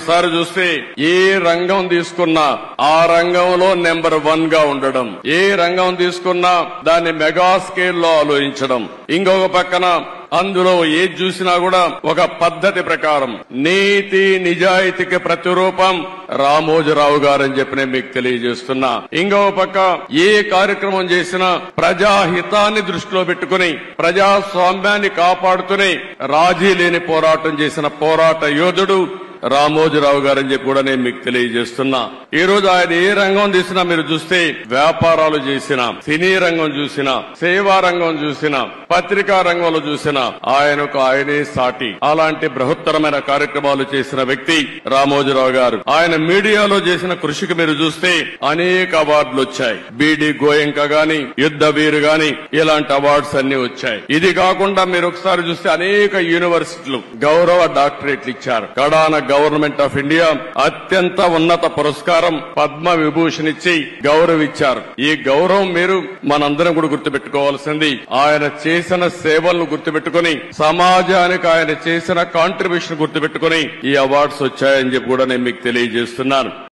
ఒకసారి చూస్తే ఏ రంగం తీసుకున్నా ఆ రంగంలో నెంబర్ వన్ గా ఉండడం ఏ రంగం తీసుకున్నా దాన్ని మెగా స్కేల్లో ఆలోచించడం ఇంకొక పక్కన అందులో ఏది చూసినా కూడా ఒక పద్ధతి ప్రకారం నీతి నిజాయితీకి ప్రతిరూపం రామోజీరావు గారని చెప్పి నేను మీకు తెలియజేస్తున్నా ఇంకొక పక్క ఏ కార్యక్రమం చేసినా ప్రజాహితాన్ని దృష్టిలో పెట్టుకుని ప్రజాస్వామ్యాన్ని కాపాడుతూనే రాజీ లేని పోరాటం చేసిన పోరాట యోధుడు రామోజీరావు గారని చెప్పి కూడా నేను మీకు తెలియజేస్తున్నా ఈ రోజు ఆయన ఏ రంగం తీసినా మీరు చూస్తే వ్యాపారాలు చేసినా సినీ రంగం చూసినా సేవా రంగం చూసినా పత్రికా రంగంలో చూసినా ఆయనకు ఆయనే సాటి అలాంటి బృహత్తరమైన కార్యక్రమాలు చేసిన వ్యక్తి రామోజీరావు గారు ఆయన మీడియాలో చేసిన కృషికి మీరు చూస్తే అనేక అవార్డులు వచ్చాయి బీడీ గోయంక గాని యుద్ధ వీరు గాని ఇలాంటి అవార్డ్స్ అన్ని వచ్చాయి ఇది కాకుండా మీరు ఒకసారి చూస్తే అనేక యూనివర్సిటీలు గౌరవ డాక్టరేట్లు ఇచ్చారు కడాన గవర్నమెంట్ ఆఫ్ ఇండియా అత్యంత ఉన్నత పురస్కారం పద్మ విభూషణ్ ఇచ్చి గౌరవించారు ఈ గౌరవం మీరు మనందరం కూడా గుర్తుపెట్టుకోవాల్సింది ఆయన చేసిన సేవలను గుర్తుపెట్టుకుని సమాజానికి ఆయన చేసిన కాంట్రిబ్యూషన్ గుర్తుపెట్టుకుని ఈ అవార్డ్స్ వచ్చాయని చెప్పి కూడా నేను మీకు తెలియజేస్తున్నాను